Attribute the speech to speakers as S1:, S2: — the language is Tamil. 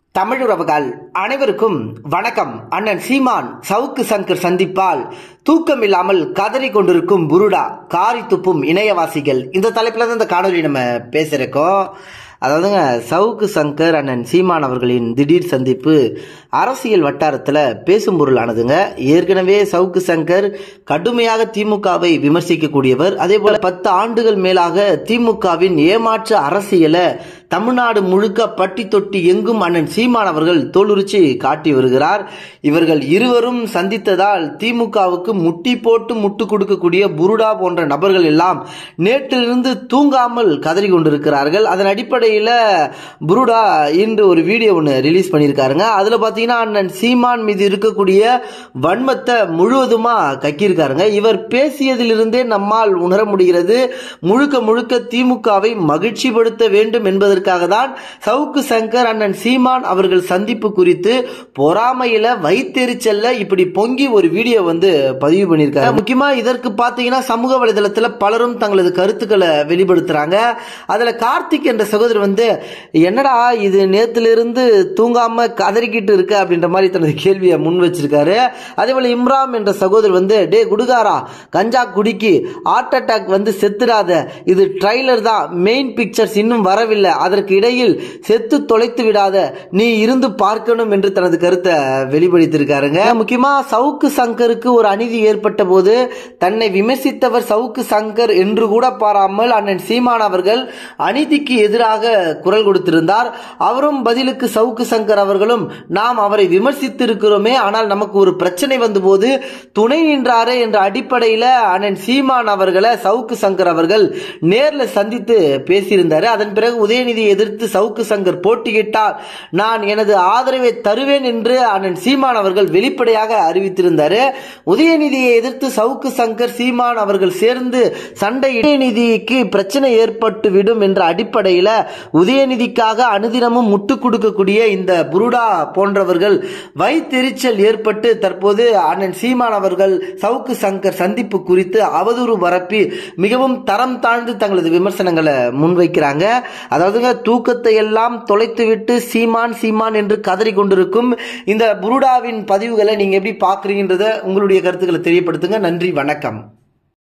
S1: தமிழுறவுகள் அனைவருக்கும் வணக்கம் அண்ணன் சீமான் சவுக்கு சங்கர் சந்திப்பால் தூக்கம் இல்லாமல் கதறி கொண்டிருக்கும் புருடா காரி துப்பும் இணையவாசிகள் இந்த தலைப்பில் தான் இந்த காணொலி நம்ம பேசியிருக்கோம் அதாவதுங்க சவுக்கு சங்கர் அண்ணன் சீமான் அவர்களின் திடீர் சந்திப்பு அரசியல் வட்டாரத்தில் பேசும் பொருளானதுங்க ஏற்கனவே சவுக்கு சங்கர் கடுமையாக திமுகவை விமர்சிக்கக்கூடியவர் அதே போல பத்து ஆண்டுகள் மேலாக திமுகவின் ஏமாற்று அரசியலை தமிழ்நாடு முழுக்க பட்டி தொட்டி எங்கும் அண்ணன் சீமான் அவர்கள் தோலுரிச்சு காட்டி வருகிறார் இவர்கள் இருவரும் சந்தித்ததால் திமுகவுக்கு முட்டி போட்டு முட்டு கொடுக்கக்கூடிய புருடா போன்ற நபர்கள் எல்லாம் நேற்றிலிருந்து தூங்காமல் கதறி கொண்டிருக்கிறார்கள் அதன் அடிப்படையில் புருடா இன்று ஒரு வீடியோ ஒன்று ரிலீஸ் பண்ணியிருக்காருங்க அதில் பார்த்தீங்கன்னா அண்ணன் சீமான் மீது இருக்கக்கூடிய வன்மத்தை முழுவதுமாக கக்கியிருக்காருங்க இவர் பேசியதிலிருந்தே நம்மால் உணர முடிகிறது முழுக்க முழுக்க திமுகவை மகிழ்ச்சிப்படுத்த வேண்டும் என்பதற்கு என்பதற்காக தான் சவுக்கு சங்கர் அண்ணன் சீமான் அவர்கள் சந்திப்பு குறித்து பொறாமையில வைத்தெரிச்சல்ல இப்படி பொங்கி ஒரு வீடியோ வந்து பதிவு பண்ணியிருக்காங்க முக்கியமா இதற்கு பாத்தீங்கன்னா சமூக வலைதளத்துல பலரும் தங்களது கருத்துக்களை வெளிப்படுத்துறாங்க அதுல கார்த்திக் என்ற சகோதரர் வந்து என்னடா இது நேத்துல இருந்து தூங்காம கதறிக்கிட்டு இருக்க அப்படின்ற மாதிரி தனது கேள்வியை முன் வச்சிருக்காரு அதே போல இம்ராம் என்ற சகோதரர் வந்து டே குடுகாரா கஞ்சா குடிக்கி ஹார்ட் அட்டாக் வந்து செத்துடாத இது ட்ரைலர் தான் மெயின் பிக்சர்ஸ் இன்னும் வரவில்லை அதற்கு இடையில் செத்து தொலைத்து விடாத நீ இருந்து பார்க்கணும் என்று தனது கருத்தை வெளிப்படுத்தியிருக்காருங்க முக்கியமா சவுக்கு சங்கருக்கு ஒரு அநீதி ஏற்பட்ட போது தன்னை விமர்சித்தவர் சவுக்கு சங்கர் என்று கூட பாராமல் அண்ணன் சீமான் அவர்கள் அநீதிக்கு எதிராக குரல் கொடுத்திருந்தார் அவரும் பதிலுக்கு சவுக்கு சங்கர் அவர்களும் நாம் அவரை விமர்சித்திருக்கிறோமே ஆனால் நமக்கு ஒரு பிரச்சனை வந்தபோது துணை நின்றாரே என்ற அடிப்படையில் அண்ணன் சீமான் அவர்களை சவுக்கு சங்கர் அவர்கள் நேர்ல சந்தித்து பேசியிருந்தாரு அதன் பிறகு உதயநிதி எதிர்த்து சவுக்கு சங்கர் போட்டியிட்டால் நான் எனது ஆதரவை தருவேன் என்று அண்ணன் சீமான் அவர்கள் வெளிப்படையாக அறிவித்திருந்தாரு உதயநிதியை எதிர்த்து சவுக்கு சங்கர் சீமான் அவர்கள் சேர்ந்து சண்டை உதயநிதிக்கு பிரச்சனை ஏற்பட்டு விடும் என்ற அடிப்படையில் உதயநிதிக்காக அனுதினமும் முட்டு கொடுக்கக்கூடிய இந்த புருடா போன்றவர்கள் வைத்தெரிச்சல் ஏற்பட்டு தற்போது அண்ணன் சீமான் அவர்கள் சவுக்கு சங்கர் சந்திப்பு குறித்து அவதூறு பரப்பி மிகவும் தரம் தாழ்ந்து தங்களது விமர்சனங்களை முன்வைக்கிறாங்க அதாவதுங்க தூக்கத்தை எல்லாம் தொலைத்துவிட்டு சீமான் சீமான் என்று கதறி கொண்டிருக்கும் இந்த புருடாவின் பதிவுகளை நீங்க எப்படி பாக்குறீங்கன்றத உங்களுடைய கருத்துக்களை தெரியப்படுத்துங்க நன்றி வணக்கம்